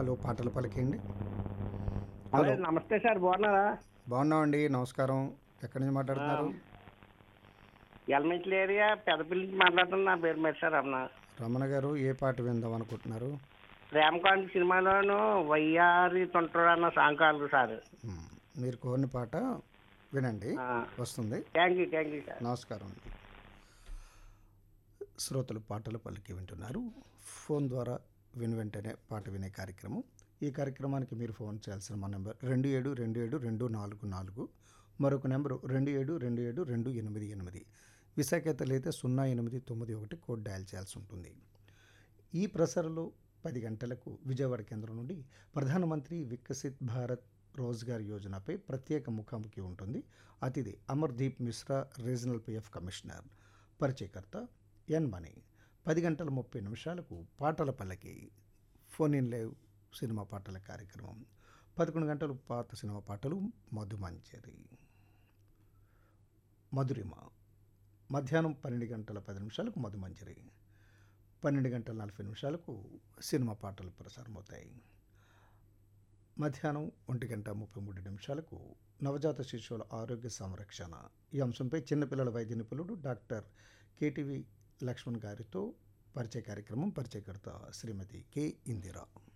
Hello పాటలు పలికేయండి hello hello నమస్తే సార్ బాగున్నారా బాగున్నామండి నమస్కారం ఎక్కడి నుంచి మాట్లాడుతున్నారు ఎల్మెంట్ల ఏరియా పెద్దపల్లి నుంచి మాట్లాడుతున్నా నా పేరు మీద సార్ అన్న రమణ గారు ఏ పాట విందాం అనుకుంటున్నారు ప్రేమకాంత్ సినిమాలోను వయ్యారి తొంటరు అన్న సాంగ్ కాదు సార్ మ్మ్. మీరు కోరిన పాట వినండి వస్తుంది thank you thank you sir నమస్కారం అండి శ్రోతలు పాటలు పలికి వింటున్నారు ఫోన్ ద్వారా విని వెంటనే పాట వినే కార్యక్రమం ఈ కార్యక్రమానికి మీరు ఫోన్ చేయాల్సిన మా నెంబర్ రెండు ఏడు రెండు ఏడు రెండు నాలుగు నాలుగు మరొక నెంబరు రెండు ఏడు రెండు ఏడు రెండు ఎనిమిది ఎనిమిది విశాఖతలు అయితే సున్నా ఎనిమిది తొమ్మిది ఒకటి కోడ్ డయల్ చేయాల్సి ఉంటుంది ఈ ప్రసారంలో పది గంటలకు విజయవాడ కేంద్రం నుండి ప్రధానమంత్రి వికసిత్ భారత్ రోజ్గార్ యోజనపై ప్రత్యేక ముఖాముఖి ఉంటుంది అతిథి Amardeep Mishra regional PF commissioner పరిచయకర్త ఎన్ మణి పది గంటల ముప్పై నిమిషాలకు పాటల పల్లకి ఫోన్ ఇన్ లేవ్ సినిమా పాటల కార్యక్రమం పదకొండు గంటలు పాత సినిమా పాటలు మధుమంజరి మధురిమ మధ్యాహ్నం పన్నెండు గంటల పది నిమిషాలకు మధుమంజరి పన్నెండు గంటల నలభై నిమిషాలకు సినిమా పాటలు ప్రసారమవుతాయి మధ్యాహ్నం ఒంటి గంట ముప్పై మూడు నిమిషాలకు నవజాత శిశువుల ఆరోగ్య సంరక్షణ ఈ అంశంపై చిన్నపిల్లల వైద్య నిపుణుడు డాక్టర్ కేటీవీ లక్ష్మణ్ గారితో పరిచయ కార్యక్రమం పరిచయకర్త శ్రీమతి కె ఇందిరా